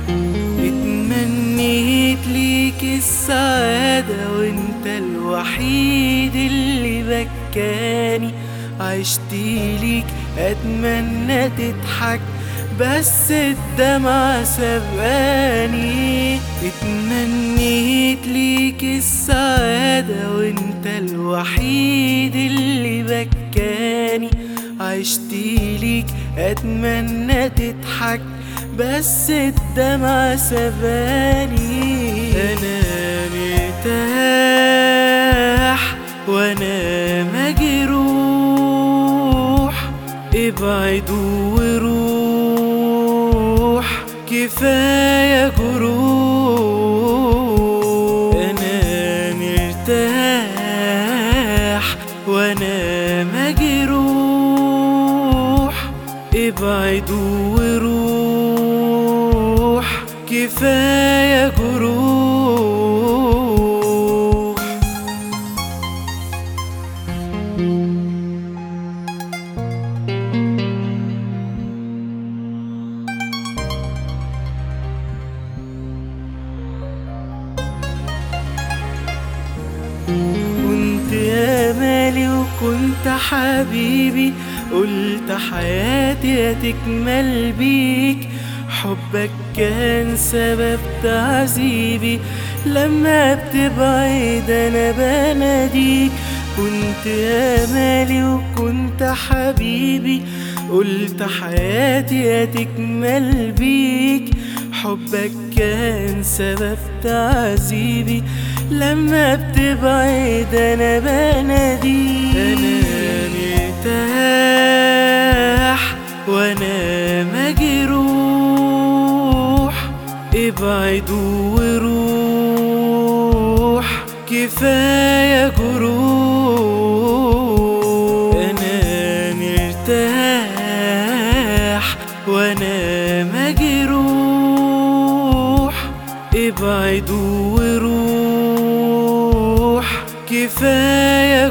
اتمنيت ليك السعادة وانت الوحيد اللي بكاني عشت ليك اتمنى تضحك بس الدمع سبقاني اتمنيت ليك السعادة وانت الوحيد اللي بكاني عشت ليك اتمنى تضحك بس الدمع سباني انا مرتاح وانا مجروح ابعد وروح كفايه جروح انا مرتاح وانا مجروح ابعد وروح كفايه جروح كنت امالي وكنت حبيبي قلت حياتي هتكمل بيك حبك كان سبب تعذيبي لما بتبعد انا بناديك كنت امالي وكنت حبيبي قلت حياتي هتكمل بيك حبك كان سبب تعذيبي لما بتبعد انا بناديك انا مرتاح وانا مجروح ابعد وروح كفايه جروح انا مرتاح وانا مجروح ابعد وروح كفايه